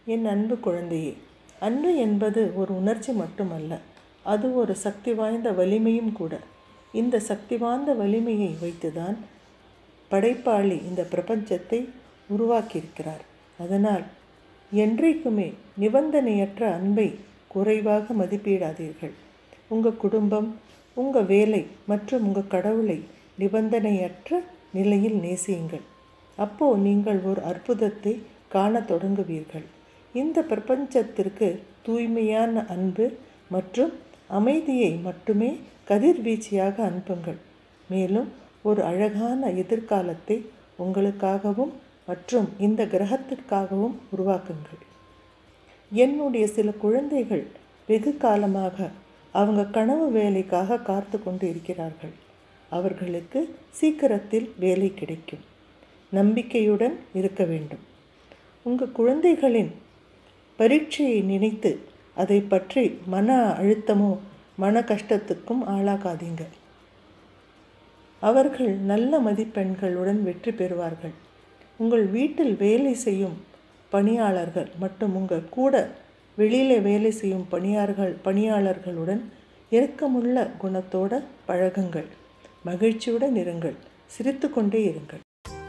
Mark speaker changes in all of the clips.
Speaker 1: என் அன்பு குழந்தையே அன்பு என்பது ஒரு உணர்ச்சி மட்டுமல்ல அது ஒரு சக்தி வாய்ந்த வலிமையும் கூட இந்த சக்தி வாய்ந்த வலிமையை வைத்துதான் படைப்பாளி இந்த பிரபஞ்சத்தை உருவாக்கியிருக்கிறார் அதனால் என்றைக்குமே நிபந்தனையற்ற அன்பை குறைவாக மதிப்பிடாதீர்கள் உங்கள் குடும்பம் உங்கள் வேலை மற்றும் உங்கள் கடவுளை நிபந்தனையற்ற நிலையில் நேசியுங்கள் அப்போ நீங்கள் ஒரு அற்புதத்தை காணத் தொடங்குவீர்கள் இந்த பிரபஞ்சத்திற்கு தூய்மையான அன்பு மற்றும் அமைதியை மட்டுமே கதிர்வீச்சியாக அனுப்புங்கள் மேலும் ஒரு அழகான எதிர்காலத்தை உங்களுக்காகவும் மற்றும் இந்த கிரகத்திற்காகவும் உருவாக்குங்கள் என்னுடைய சில குழந்தைகள் வெகு காலமாக அவங்க கனவு வேலைக்காக காத்து கொண்டு இருக்கிறார்கள் அவர்களுக்கு சீக்கிரத்தில் வேலை கிடைக்கும் நம்பிக்கையுடன் இருக்க வேண்டும் உங்கள் குழந்தைகளின் பரீட்சையை நினைத்து அதை பற்றி மன அழுத்தமோ மன கஷ்டத்துக்கும் ஆளாகாதீங்க அவர்கள் நல்ல மதிப்பெண்களுடன் வெற்றி பெறுவார்கள் உங்கள் வீட்டில் வேலை செய்யும் பணியாளர்கள் மற்றும் உங்கள் கூட வெளியில் வேலை செய்யும் பணியாளர்கள் பணியாளர்களுடன் இரக்கமுள்ள குணத்தோட பழகுங்கள் மகிழ்ச்சியுடன் இருங்கள் சிரித்துக்கொண்டே இருங்கள்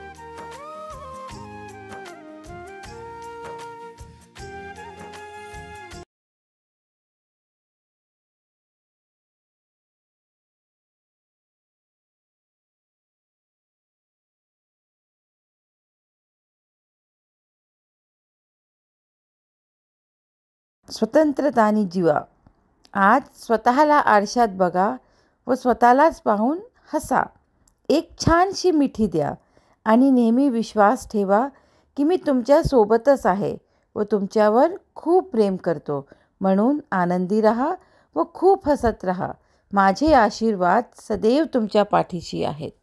Speaker 2: स्वतंत्रता आणि जीवा आज स्वतःला आरशात बघा व स्वतःलाच पाहून हसा एक छानशी मिठी द्या आणि नेहमी विश्वास ठेवा की मी तुमच्यासोबतच आहे व तुमच्यावर खूप प्रेम करतो म्हणून आनंदी रहा व खूप हसत रहा माझे आशीर्वाद सदैव तुमच्या पाठीशी आहेत